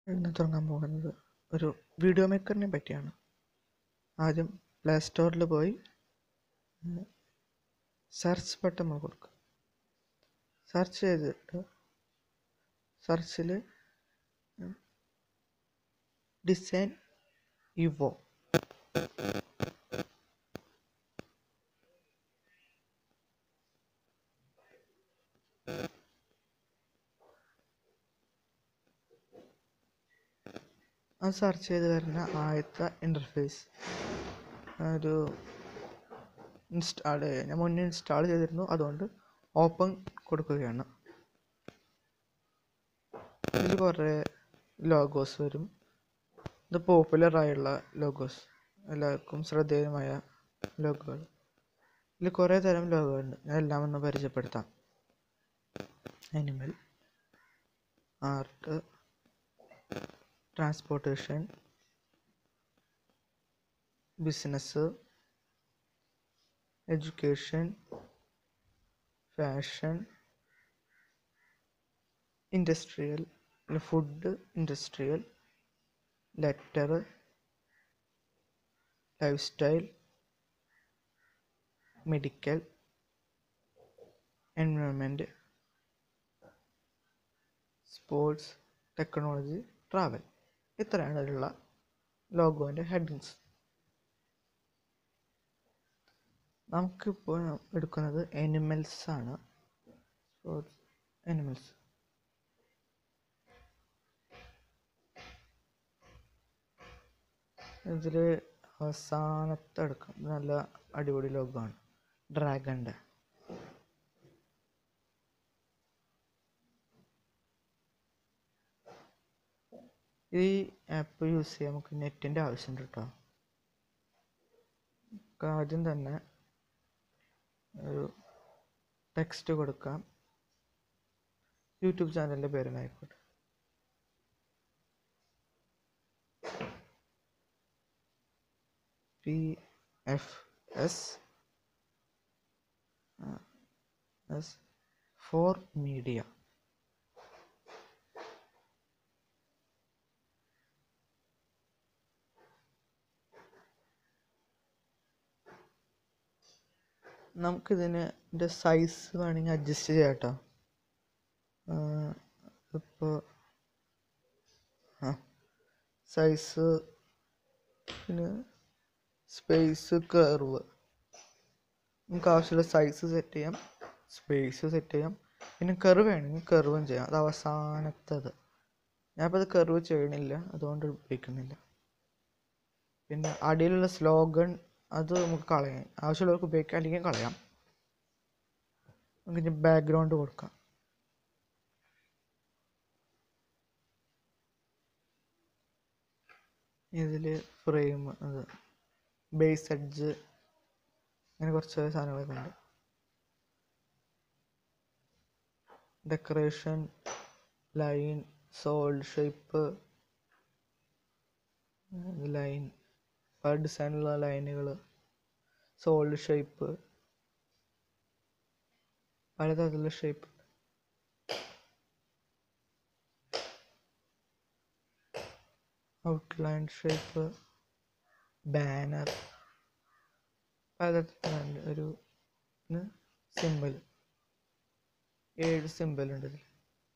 ഇന്ന് തുടങ്ങാൻ പോകുന്നത് ഒരു വീഡിയോ മേക്കറിനെ പറ്റിയാണ് ആദ്യം പ്ലേ സ്റ്റോറിൽ പോയി സെർച്ച് ബട്ടൺ നമ്മൾ കൊടുക്കുക സെർച്ച് ചെയ്തിട്ട് സെർച്ചിൽ ഡിസൈൻ ഇവോ അത് സെർച്ച് ചെയ്ത് വരുന്ന ആദ്യത്തെ ഇൻ്റർഫേസ് ഒരു ഇൻസ്റ്റാൾ ഞാൻ മുന്നേ ഇൻസ്റ്റാൾ ചെയ്തിരുന്നു അതുകൊണ്ട് ഓപ്പൺ കൊടുക്കുകയാണ് ഇതിൽ കുറേ ലോഗോസ് വരും ഇത് പോപ്പുലർ ആയുള്ള ലോഗോസ് എല്ലാവർക്കും ശ്രദ്ധേയമായ ലോഗോകൾ ഇതിൽ കുറേ തരം ലോഗോകളുണ്ട് ഞാൻ എല്ലാം ഒന്ന് പരിചയപ്പെടുത്താം animal art transportation business education fashion industrial food industrial letter life style medical environment sports technology travel ഇത്രയാണ് അതിലുള്ള ലോഗോൻ്റെ ഹെഡിങ്സ് നമുക്കിപ്പോൾ എടുക്കുന്നത് എനിമൽസ് ആണ് എനിമൽസ് ഇതിൽ അവസാനത്തെ എടുക്കാം ഇത് നല്ല അടിപൊളി ലോഗോ ആണ് ഡ്രാഗൻ്റെ ഈ ആപ്പ് യൂസ് ചെയ്യാൻ നമുക്ക് നെറ്റിൻ്റെ ആവശ്യമുണ്ട് കേട്ടോ ആദ്യം തന്നെ ഒരു ടെക്സ്റ്റ് കൊടുക്കാം യൂട്യൂബ് ചാനലിൻ്റെ പേര് ആയിക്കോട്ടെ P F S S for media നമുക്കിതിൻ്റെ സൈസ് വേണമെങ്കിൽ അഡ്ജസ്റ്റ് ചെയ്യാം കേട്ടോ ഇപ്പോൾ ആ സൈസ് പിന്നെ സ്പേസ് കർവ് നമുക്ക് ആവശ്യമുള്ള സൈസ് സെറ്റ് ചെയ്യാം സ്പേസ് സെറ്റ് ചെയ്യാം പിന്നെ കർവ് വേണമെങ്കിൽ കർവും ചെയ്യാം അത് അവസാനത്തത് ഞാനിപ്പോൾ അത് കർവ് ചെയ്യണില്ല അതുകൊണ്ട് ഉപയോഗിക്കുന്നില്ല പിന്നെ അടിയിലുള്ള സ്ലോഗൺ അത് നമുക്ക് കളയാം ആവശ്യമുള്ളവർക്ക് ഉപയോഗിക്കാം അല്ലെങ്കിൽ കളയാം നമുക്ക് ബാക്ക്ഗ്രൗണ്ട് കൊടുക്കാം ഇതിൽ ഫ്രെയിം അത് ബേസ് എഡ്ജ് അങ്ങനെ കുറച്ച് സാധനങ്ങളൊക്കെ ഉണ്ട് decoration line solid shape line പല ഡിസൈനുള്ള ലൈനുകൾ സോൾഡ് ഷേപ്പ് പലതരത്തിലുള്ള ഷേപ്പ് ഔട്ട്ലൈൻ ഷേപ്പ് ബാനർ പലതരത്തിലുണ്ട് ഒരു സിമ്പിൾ ഏഴ് സിമ്പിൾ ഉണ്ട് ഇതിൽ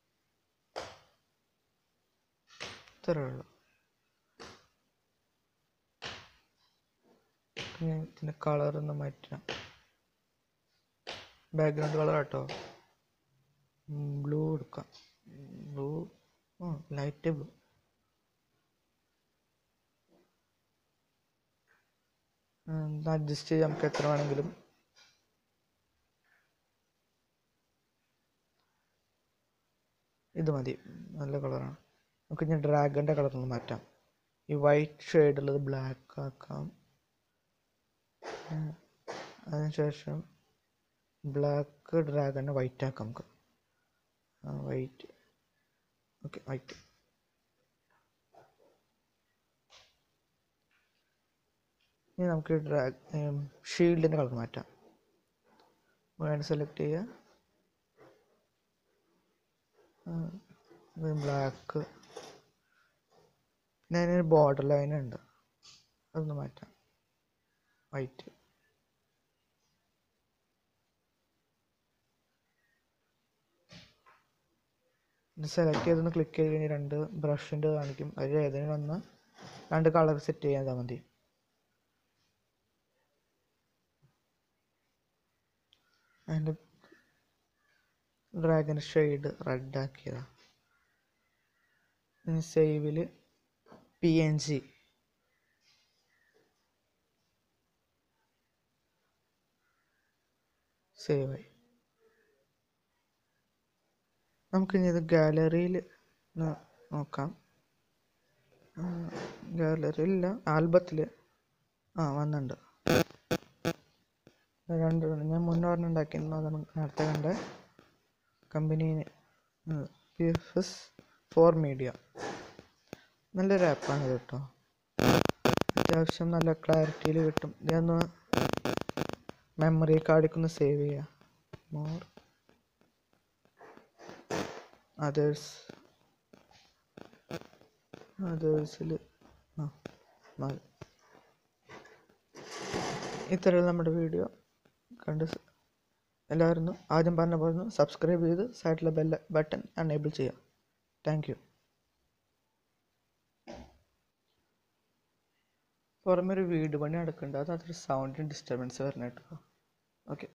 ഇത്രേ ഉള്ളൂ ഞാൻ ഇതിൻ്റെ കളർ ഒന്ന് മാറ്റാം ബാക്ക്ഗ്രൗണ്ട് കളർ കേട്ടോ ബ്ലൂ എടുക്കാം ബ്ലൂ ആ ലൈറ്റ് ബ്ലൂ അഡ്ജസ്റ്റ് ചെയ്യാം നമുക്ക് എത്ര വേണമെങ്കിലും ഇത് മതി നല്ല കളറാണ് നമുക്ക് ഇനി ഡ്രാഗൻ്റെ കളർ ഒന്ന് മാറ്റാം ഈ വൈറ്റ് ഷെയ്ഡ് ഉള്ളത് ബ്ലാക്ക് ആക്കാം അതിനുശേഷം ബ്ലാക്ക് ഡ്രാഗണ് വൈറ്റ് ആക്കാം നമുക്ക് വൈറ്റ് ഓക്കെ വൈറ്റ് ഇനി നമുക്ക് ഡ്രാഗ് ഷീൽഡിൻ്റെ കളർ മാറ്റാം വേണ്ട സെലക്ട് ചെയ്യുക ബ്ലാക്ക് പിന്നെ അതിനൊരു ബോർഡർ ലൈൻ ഉണ്ട് അതൊന്ന് മാറ്റാം വൈറ്റ് ഇത് സെലക്ട് ചെയ്തൊന്ന് ക്ലിക്ക് ചെയ്ത് കഴിഞ്ഞാൽ രണ്ട് ബ്രഷിൻ്റെ കാണിക്കും അതിൽ ഏതെങ്കിലും ഒന്ന് രണ്ട് കളർ സെറ്റ് ചെയ്താൽ മതി അതിൻ്റെ ഡ്രാഗൺ ഷെയ്ഡ് റെഡ് ആക്കിയതാ ഇനി സേവിൽ പി എൻ ജി സേവ് ആയി നമുക്കിനി ഇത് ഗാലറിയിൽ നോക്കാം ഗാലറിയില്ല ആൽബത്തിൽ ആ വന്നിട്ടുണ്ട് രണ്ട് ഞാൻ മുന്നേ പറഞ്ഞ ഉണ്ടാക്കിയിരുന്നു അതാണ് നേരത്തെ കണ്ട കമ്പനീന് P F S for media നല്ലൊരു ആപ്പാണ് ഇത് കേട്ടോ അത്യാവശ്യം നല്ല ക്ലാരിറ്റിയിൽ കിട്ടും ഇതൊന്ന് മെമ്മറി കാർഡിക്കൊന്ന് സേവ് ചെയ്യാം മോർ അതേഴ്സ് അതേഴ്സിൽ ആ നാല് ഇത്തരം നമ്മുടെ വീഡിയോ കണ്ട് സ- എല്ലാവരും ആദ്യം പറഞ്ഞ പോലെ സബ്സ്ക്രൈബ് ചെയ്ത് സൈഡിലെ ബെല്ല ബട്ടൺ അണേബിൾ ചെയ്യുക താങ്ക് യു പുറമെ ഒരു വീട് പണി നടക്കുന്നുണ്ട് അത് അത്ര സൗണ്ടിന് ഡിസ്റ്റർബൻസ് വരണം കേട്ടോ ഓക്കെ